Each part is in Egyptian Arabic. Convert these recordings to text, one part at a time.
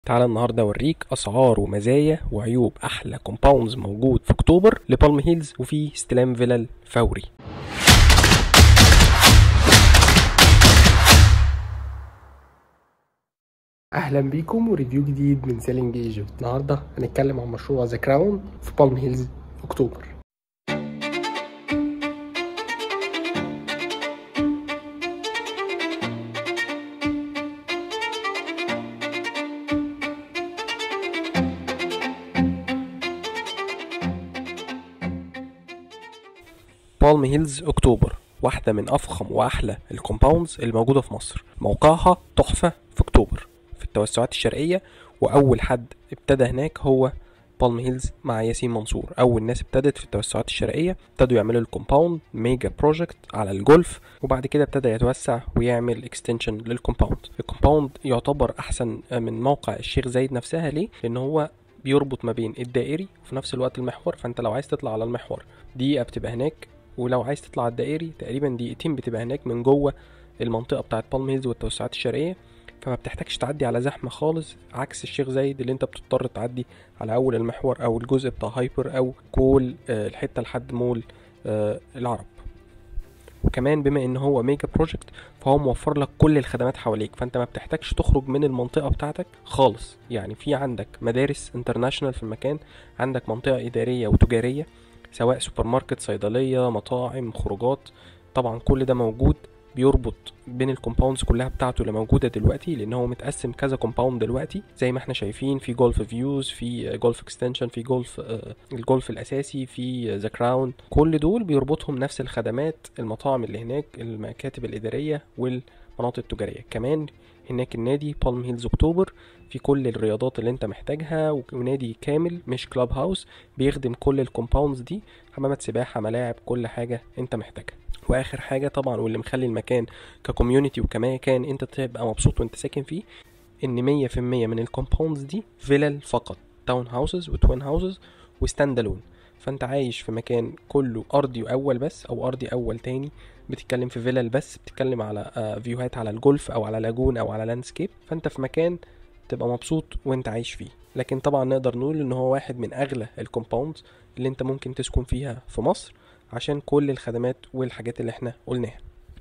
تعالى النهارده اوريك اسعار ومزايا وعيوب احلى كومباوندز موجود في اكتوبر لبالم هيلز وفي استلام فيلل فوري اهلا بيكم وريفيو جديد من سيلينج ايجيبت النهارده هنتكلم عن مشروع ذا كراون في بالم هيلز اكتوبر بالم هيلز اكتوبر واحدة من أفخم وأحلى الكومباوندز اللي موجودة في مصر موقعها تحفة في أكتوبر في التوسعات الشرقية وأول حد ابتدى هناك هو بالم هيلز مع ياسين منصور أول ناس ابتدت في التوسعات الشرقية ابتدوا يعملوا الكومباوند ميجا بروجكت على الجولف وبعد كده ابتدى يتوسع ويعمل اكستنشن للكومباوند الكومباوند يعتبر أحسن من موقع الشيخ زايد نفسها ليه؟ لأن هو بيربط ما بين الدائري وفي نفس الوقت المحور فانت لو عايز تطلع على المحور دقيقة بتبقى هناك ولو عايز تطلع على الدائري تقريبا دقيقتين بتبقى هناك من جوه المنطقة بتاعت بالم هيلز والتوسعات الشرقية فما بتحتاجش تعدي على زحمة خالص عكس الشيخ زايد اللي انت بتضطر تعدي على أول المحور أو الجزء بتاع هايبر أو كل آه، الحتة لحد مول آه، العرب وكمان بما ان هو ميجا بروجكت فهو موفر لك كل الخدمات حواليك فانت ما بتحتاجش تخرج من المنطقه بتاعتك خالص يعني في عندك مدارس انترناشونال في المكان عندك منطقه اداريه وتجاريه سواء سوبر ماركت صيدليه مطاعم خروجات طبعا كل ده موجود بيربط بين الكومباوندز كلها بتاعته اللي موجوده دلوقتي لان هو متقسم كذا كومباوند دلوقتي زي ما احنا شايفين في جولف فيوز في جولف اكستنشن في جولف آه، الجولف الاساسي في ذا كراون كل دول بيربطهم نفس الخدمات المطاعم اللي هناك المكاتب الاداريه والمناطق التجاريه كمان هناك النادي بالم هيلز اكتوبر في كل الرياضات اللي انت محتاجها ونادي كامل مش كلاب هاوس بيخدم كل الكومباوندز دي حمامات سباحه ملاعب كل حاجه انت محتاجها واخر حاجه طبعا واللي مخلي المكان ككوميونتي وكمكان انت تبقى مبسوط وانت ساكن فيه ان مية في المية من الكومباوندز دي فيلل فقط تاون هاوسز وتوين هاوسز وستاند الون فانت عايش في مكان كله ارضي اول بس او ارضي اول تاني بتتكلم في فيلل بس بتتكلم على آه، فيوهات على الجولف او على لاجون او على لاندسكيب فانت في مكان تبقى مبسوط وانت عايش فيه لكن طبعا نقدر نقول ان هو واحد من اغلى الكومباوندز اللي انت ممكن تسكن فيها في مصر عشان كل الخدمات والحاجات اللي احنا قلناها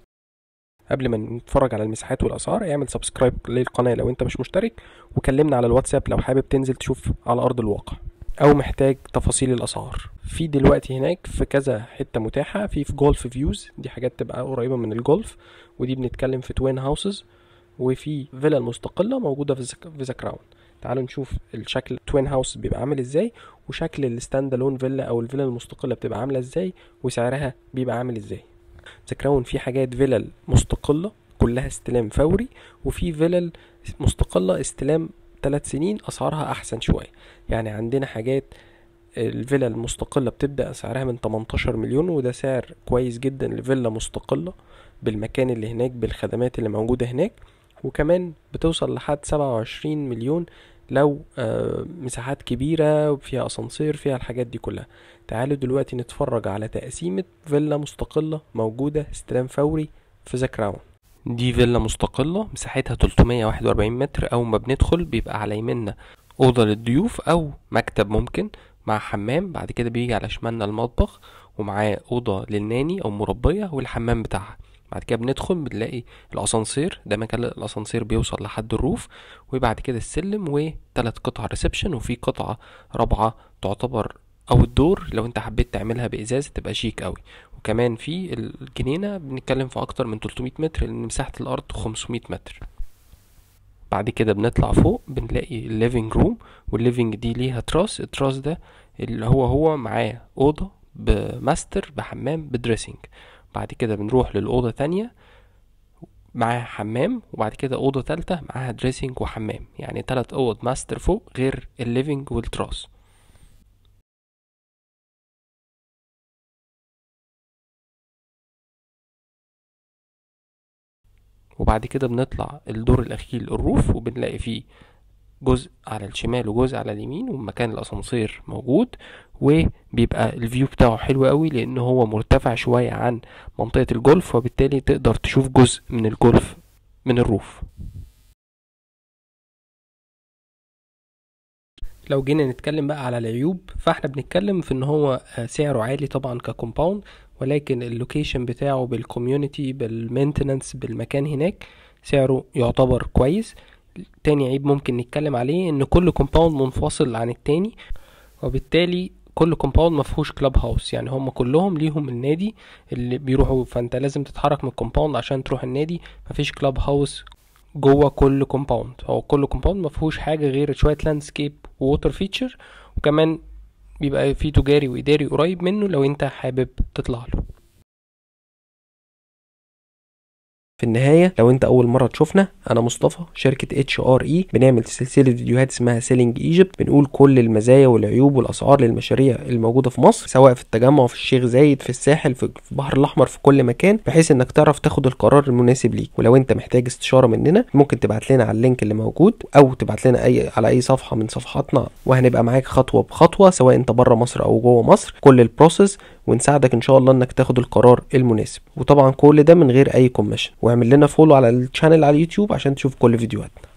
قبل ما نتفرج على المساحات والاسعار اعمل سبسكرايب للقناه لو انت مش مشترك وكلمنا على الواتساب لو حابب تنزل تشوف على ارض الواقع او محتاج تفاصيل الاسعار في دلوقتي هناك في كذا حته متاحه في في جولف فيوز دي حاجات تبقى قريبه من الجولف ودي بنتكلم في توين هاوسز وفي فيلا المستقله موجوده في زك- في ذا كراون تعالوا نشوف الشكل توين هاوس بيبقى عامل ازاي وشكل الستاند الون فيلا او الفيلا المستقله بتبقى عامله ازاي وسعرها بيبقى عامل ازاي ذا كراون في حاجات فيلل مستقله كلها استلام فوري وفي فيلل مستقله استلام ثلاث سنين اسعارها احسن شويه يعني عندنا حاجات الفيلا المستقلة بتبدأ سعرها من 18 مليون وده سعر كويس جدا لفيلا مستقلة بالمكان اللي هناك بالخدمات اللي موجودة هناك وكمان بتوصل لحد 27 مليون لو آه، مساحات كبيرة وفيها أسانسير فيها الحاجات دي كلها تعالوا دلوقتي نتفرج على تقسيمة فيلا مستقلة موجودة استلام فوري في ذا كراون دي فيلا مستقلة مساحتها 341 متر أول ما بندخل بيبقى على يمنا أوضة للضيوف أو مكتب ممكن مع حمام بعد كده بيجي على شمالنا المطبخ ومعاه أوضة للناني أو مربية والحمام بتاعها بعد كده بندخل بنلاقي الأسانسير ده مكان الأسانسير بيوصل لحد الروف وبعد كده السلم وتلات قطع ريسبشن وفي قطعة رابعة تعتبر أو الدور لو انت حبيت تعملها بإزاز تبقى شيك قوي وكمان في الجنينة بنتكلم في أكتر من 300 متر لأن مساحة الأرض 500 متر بعد كده بنطلع فوق بنلاقي الليفينج روم والليفينج دي ليها تراس التراس ده اللي هو هو معاه أوضة بماستر بحمام بدريسنج بعد كده بنروح للأوضة تانية معاها حمام وبعد كده أوضة تالتة معاها دريسنج وحمام يعني تلات أوض ماستر فوق غير الليفينج والتراس وبعد كده بنطلع الدور الأخير الروف وبنلاقي فيه جزء على الشمال وجزء على اليمين ومكان الأسانسير موجود وبيبقى الفيو بتاعه حلو قوي لأن هو مرتفع شوية عن منطقة الجولف وبالتالي تقدر تشوف جزء من الجولف من الروف لو جينا نتكلم بقى على العيوب فاحنا بنتكلم في ان هو آه، سعره عالي طبعا ككومباوند ولكن اللوكيشن بتاعه بالكوميونتي بالمينتننس بالمكان هناك سعره يعتبر كويس تاني عيب ممكن نتكلم عليه ان كل كومباوند منفصل عن التاني وبالتالي كل كومباوند مفهوش كلاب هاوس يعني هم كلهم ليهم النادي اللي بيروحوا فانت لازم تتحرك من الكومباوند عشان تروح النادي مفيش كلاب هاوس جوه كل كومباوند هو كل كومباوند مفهوش حاجه غير شويه لاندسكيب ووتر فيتشر وكمان بيبقى فيه تجاري واداري قريب منه لو انت حابب تطلع له في النهاية لو انت اول مرة تشوفنا انا مصطفى شركة اتش ار اي بنعمل سلسلة فيديوهات اسمها سيلينج ايجيبت بنقول كل المزايا والعيوب والاسعار للمشاريع الموجودة في مصر سواء في التجمع في الشيخ زايد في الساحل في البحر الاحمر في كل مكان بحيث انك تعرف تاخد القرار المناسب ليك ولو انت محتاج استشارة مننا ممكن تبعت لنا على اللينك اللي موجود او تبعت لنا اي على اي صفحة من صفحاتنا وهنبقى معاك خطوة بخطوة سواء انت بره مصر او جوه مصر كل البروسيس ونساعدك ان شاء الله انك تاخد القرار المناسب وطبعا كل ده من غير اي كوميشن واعمل لنا فولو على الشانل على اليوتيوب عشان تشوف كل فيديوهاتنا